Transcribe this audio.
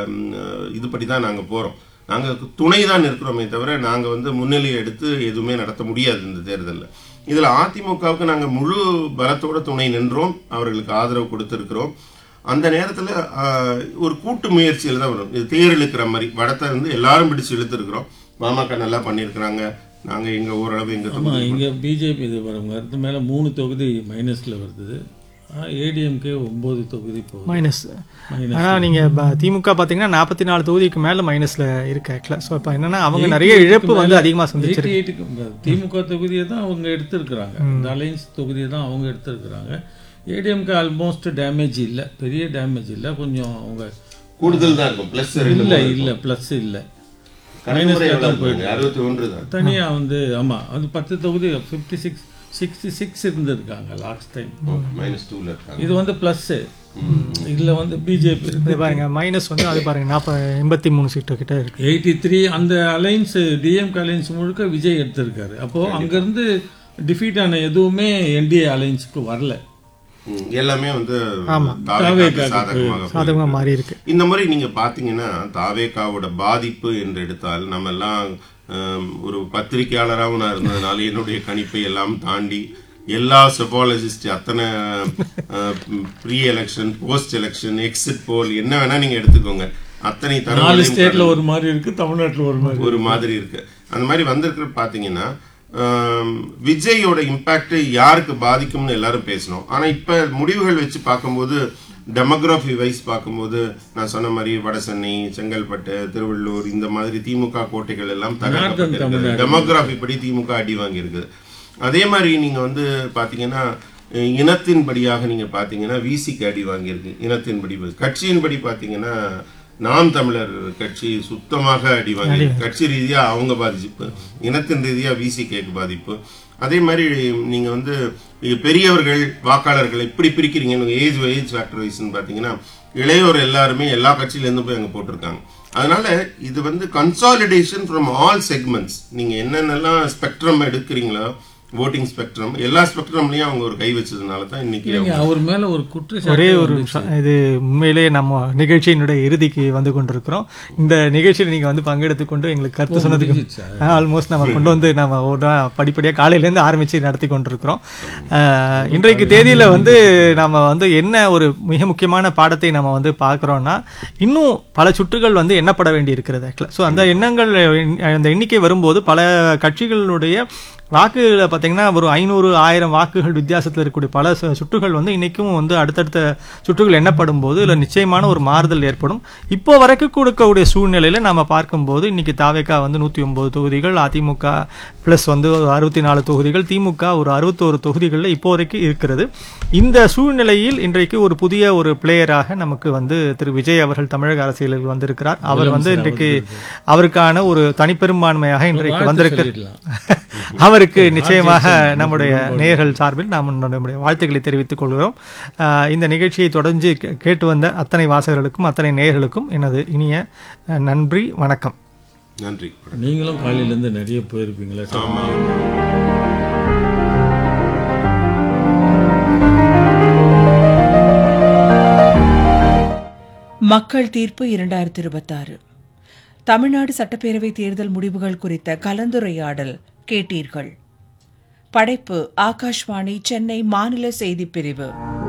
ம், இதுபடி தான் நாங்கள் போகிறோம் நாங்கள் துணை தான் இருக்கிறோமே தவிர நாங்கள் வந்து முன்னிலையை எடுத்து எதுவுமே நடத்த முடியாது இந்த தேர்தலில் இதில் அதிமுகவுக்கு நாங்கள் முழு பலத்தோட துணை நின்றோம் அவர்களுக்கு ஆதரவு கொடுத்துருக்கிறோம் அந்த நேரத்தில் ஒரு கூட்டு முயற்சியில் தான் வரும் இது தேர் இழுக்கிற மாதிரி வடத்தை வந்து எல்லாரும் பிடிச்சு இழுத்துருக்குறோம் பாமக நல்லா பண்ணியிருக்கிறாங்க நாங்கள் எங்கள் ஓரளவு எங்கள் ஆமாம் இங்கே பிஜேபி இது வரும் அடுத்து மேலே மூணு தொகுதி மைனஸில் வருது ஏடிஎம்கே ஒம்பது தொகுதி போகுது மைனஸ் ஆனால் நீங்கள் திமுக பார்த்தீங்கன்னா நாற்பத்தி நாலு தொகுதிக்கு மேலே மைனஸில் இருக்கு ஆக்சுவலாக ஸோ இப்போ என்னன்னா அவங்க நிறைய இழப்பு வந்து அதிகமாக சந்திச்சிருக்கு எயிட்டி எயிட்டுக்கு திமுக தொகுதியை தான் அவங்க எடுத்திருக்கிறாங்க இந்த அலைன்ஸ் தொகுதியை தான் அவங்க எடுத்திருக்கிறாங்க ஏடிஎம்கே ஆல்மோஸ்ட் டேமேஜ் இல்லை பெரிய டேமேஜ் இல்லை கொஞ்சம் அவங்க கூடுதல் தான் இருக்கும் ப்ளஸ் இல்லை இல்லை ப்ளஸ் இல்லை அறுபத்தி ஒன்று தான் தனியாக வந்து ஆமாம் அது பத்து தொகுதி ஃபிஃப்டி சிக்ஸ் சிக்ஸ்டி சிக்ஸ் இருந்திருக்காங்க லாஸ்ட் டைம் மைனஸ் டூவில் இருக்காங்க இது வந்து ப்ளஸ்ஸு இதில் வந்து பிஜேபி இது பாருங்க மைனஸ் வந்து அது பாருங்க நாற்பது எண்பத்தி மூணு சீட்டு கிட்ட இருக்கு எயிட்டி த்ரீ அந்த அலைன்ஸ் டிஎம்கே அலைன்ஸ் முழுக்க விஜய் எடுத்திருக்காரு அப்போது அங்கேருந்து டிஃபீட் ஆன எதுவுமே என்டிஏ அலைன்ஸுக்கு வரல ம், எல்லாமே வந்து தாவேக்காவுக்கு சாதகமாக சாதகமாக மாறி இருக்கு இந்த மாதிரி நீங்க பாத்தீங்கன்னா தாவேக்காவோட பாதிப்பு என்று எடுத்தால் நம்ம எல்லாம் ஹம், ஒரு பத்திரிகையாளராகவும் நான் இருந்ததுனால என்னுடைய கணிப்பை எல்லாம் தாண்டி எல்லா செபாலஜிஸ்ட் அத்தனை pre election post election exit poll என்ன வேணா நீங்க எடுத்துக்கோங்க அத்தனை நாலு தரவுகளையும் ஸ்டேட்ல ஒரு மாதிரி இருக்கு தமிழ்நாட்டில் ஒரு மாதிரி ஒரு மாதிரி இருக்கு அந்த மாதிரி வந்திருக்கிற பாத்தீங்கன்னா ஆம், விஜயோட இம்பாக்ட் யாருக்கு பாதிக்கும்னு எல்லாரும் பேசணும் ஆனா இப்ப முடிவுகள் வச்சு பார்க்கும்போது டெமோகிராஃபி வைஸ் பார்க்கும்போது நான் சொன்ன மாதிரி வட சென்னை செங்கல்பட்டு திருவள்ளூர் இந்த மாதிரி திமுக கோட்டைகள் எல்லாம் தகர்க்கப்பட்டிருக்கு டெமோகிராஃபி படி திமுக அடி வாங்கியிருக்குது அதே மாதிரி நீங்க வந்து பாத்தீங்கன்னா அஹ், இனத்தின்படியாக நீங்க பாத்தீங்கன்னா விசிக்கு அடி வாங்கியிருக்கு இனத்தின்படி கட்சியின்படி பாத்தீங்கன்னா நாம் தமிழர் கட்சி சுத்தமாக அடி வாங்கி கட்சி ரீதியா அவங்க பாதிப்பு இனத்தின் ரீதியா விசிகேக்கு பாதிப்பு அதே மாதிரி நீங்க வந்து பெரியவர்கள் வாக்காளர்கள் எப்படி பிரிக்கிறீங்க ஏஜ் ஏஜ் ஃபேக்டர் வைஸ்னு பாத்தீங்கன்னா இளையோர் எல்லாருமே எல்லா கட்சியில இருந்து போய் அங்க போட்டிருக்காங்க அதனால இது வந்து கன்சாலிடேஷன் ஃப்ரம் ஆல் செக்மெண்ட்ஸ் நீங்க என்னென்னலாம் ஸ்பெக்ட்ரம் எடுக்கிறீங்களோ ஓட்டிங் ஸ்பெக்ட்ரம் எல்லா ஸ்பெக்ட்ரம்லயும் அவங்க ஒரு கை வச்சதுனால தான் இன்னைக்கு இல்லைங்க, அவர் மேல ஒரு குற்றச்சாட்டு ஒரே ஒரு நிமிஷம் இது உண்மையிலேயே நம்ம நிகழ்ச்சியினுடைய இறுதிக்கு வந்து கொண்டிருக்கிறோம் இந்த நிகழ்ச்சியில் நீங்கள் வந்து பங்கெடுத்து கொண்டு எங்களுக்கு கருத்து சொன்னதுக்கு ஆல்மோஸ்ட் நம்ம கொண்டு வந்து நம்ம ஒரு படிப்படியாக காலையிலேருந்து ஆரம்பித்து நடத்தி கொண்டிருக்கிறோம் அஹ், இன்றைக்கு தேதியில் வந்து நம்ம வந்து என்ன ஒரு மிக முக்கியமான பாடத்தை நம்ம வந்து பார்க்குறோம்னா இன்னும் பல சுற்றுகள் வந்து எண்ணப்பட வேண்டி இருக்கிறது ஆக்சுவலாக ஸோ அந்த எண்ணங்கள் அந்த எண்ணிக்கை வரும்போது பல கட்சிகளுடைய வாக்குகளை பார்த்தீங்கன்னா ஒரு ஐநூறு ஆயிரம் வாக்குகள் வித்தியாசத்தில் இருக்கக்கூடிய பல சு- சுற்றுகள் வந்து இன்னைக்கும் வந்து அடுத்தடுத்த சுற்றுகள் எண்ணப்படும் போது இதில் நிச்சயமான ஒரு மாறுதல் ஏற்படும் இப்போ வரைக்கும் கொடுக்கக்கூடிய சூழ்நிலையில் நம்ம பார்க்கும்போது இன்னைக்கு தாவேக்கா வந்து நூற்றி ஒன்பது தொகுதிகள் அதிமுக ப்ளஸ் வந்து ஒரு அறுபத்தி நாலு தொகுதிகள் திமுக ஒரு அறுபத்தோரு தொகுதிகளில் இப்போ வரைக்கும் இருக்கிறது இந்த சூழ்நிலையில் இன்றைக்கு ஒரு புதிய ஒரு பிளேயராக நமக்கு வந்து திரு விஜய் அவர்கள் தமிழக அரசியலில் வந்திருக்கிறார் அவர் வந்து இன்றைக்கு அவருக்கான ஒரு தனிப்பெரும்பான்மையாக இன்றைக்கு வந்திருக்க சொல்லிடலாம் அவருக்கு நிச்சயமாக நம்முடைய நேயர்கள் சார்பில் நாம் நம்முடைய வாழ்த்துக்களை தெரிவித்துக் கொள்கிறோம் ஆஹ் இந்த நிகழ்ச்சியை தொடர்ந்து கே- கேட்டு வந்த அத்தனை வாசகர்களுக்கும் அத்தனை நேயர்களுக்கும் எனது இனிய அஹ், நன்றி வணக்கம் நன்றி நீங்களும் காலையில இருந்து நிறைய போயிருப்பீங்களா ஆமா மக்கள் தீர்ப்பு இரண்டாயிரத்தி இருபத்தாறு தமிழ்நாடு சட்டப்பேரவை தேர்தல் முடிவுகள் குறித்த கலந்துரையாடல் கேட்டீர்கள் படைப்பு ஆகாஷ்வாணி சென்னை மாநில செய்திப் பிரிவு